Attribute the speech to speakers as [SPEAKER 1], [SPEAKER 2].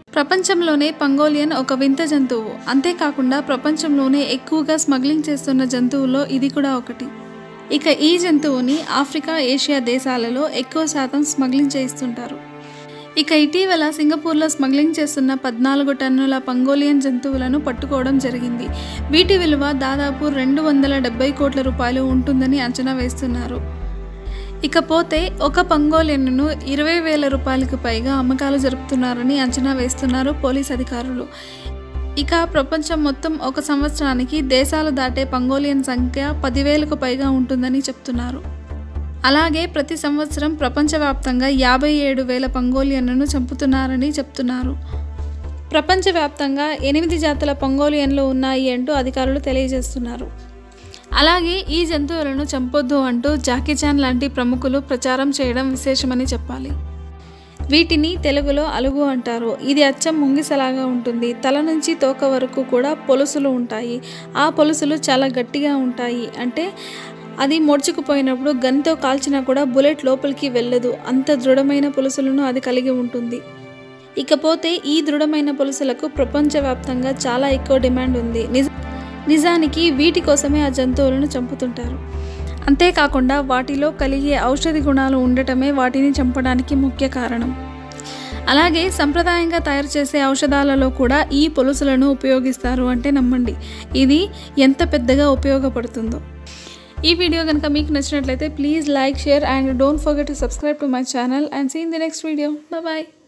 [SPEAKER 1] ప్రపంచంలోనే పంగోలియన్ ఒక వింత జంతువు అంతేకాకుండా ప్రపంచంలోనే ఎక్కువగా స్మగ్లింగ్ చేస్తున్న జంతువుల్లో ఇది కూడా ఒకటి ఇక ఈ జంతువుని ఆఫ్రికా ఏషియా దేశాలలో ఎక్కువ శాతం స్మగ్లింగ్ చేయిస్తుంటారు ఇక ఇటీవల సింగపూర్లో స్మగ్లింగ్ చేస్తున్న పద్నాలుగు టన్నుల పంగోలియన్ జంతువులను పట్టుకోవడం జరిగింది వీటి విలువ దాదాపు రెండు వందల డెబ్బై కోట్ల రూపాయలు ఉంటుందని అంచనా వేస్తున్నారు ఇకపోతే ఒక పంగోలియన్ను ఇరవై వేల రూపాయలకు పైగా అమ్మకాలు జరుపుతున్నారని అంచనా వేస్తున్నారు పోలీస్ అధికారులు ఇక ప్రపంచం మొత్తం ఒక సంవత్సరానికి దేశాలు దాటే పంగోలియన్ సంఖ్య పదివేలకు పైగా ఉంటుందని చెప్తున్నారు అలాగే ప్రతి సంవత్సరం ప్రపంచవ్యాప్తంగా యాభై ఏడు వేల పంగోలియన్లను చంపుతున్నారని చెప్తున్నారు ప్రపంచవ్యాప్తంగా ఎనిమిది జాతుల పంగోలియన్లు ఉన్నాయి అంటూ అధికారులు తెలియజేస్తున్నారు అలాగే ఈ జంతువులను చంపొద్దు అంటూ జాకీ చాన్ లాంటి ప్రముఖులు ప్రచారం చేయడం విశేషమని చెప్పాలి వీటిని తెలుగులో అలుగు అంటారు ఇది అచ్చం ముంగిసలాగా ఉంటుంది తల నుంచి తోక వరకు కూడా పొలుసులు ఉంటాయి ఆ పొలుసులు చాలా గట్టిగా ఉంటాయి అంటే అది మొడుచుకుపోయినప్పుడు గన్తో కాల్చినా కూడా బుల్లెట్ లోపలికి వెళ్ళదు అంత దృఢమైన పొలుసులను అది కలిగి ఉంటుంది ఇకపోతే ఈ దృఢమైన పొలుసులకు ప్రపంచవ్యాప్తంగా చాలా ఎక్కువ డిమాండ్ ఉంది నిజ నిజానికి వీటి కోసమే ఆ జంతువులను చంపుతుంటారు అంతేకాకుండా వాటిలో కలిగే ఔషధి గుణాలు ఉండటమే వాటిని చంపడానికి ముఖ్య కారణం అలాగే సంప్రదాయంగా తయారు చేసే ఔషధాలలో కూడా ఈ పొలుసులను ఉపయోగిస్తారు అంటే నమ్మండి ఇది ఎంత పెద్దగా ఉపయోగపడుతుందో ఈ వీడియో కనుక మీకు నచ్చినట్లయితే please like share and don't forget to subscribe to my channel and see in the next video bye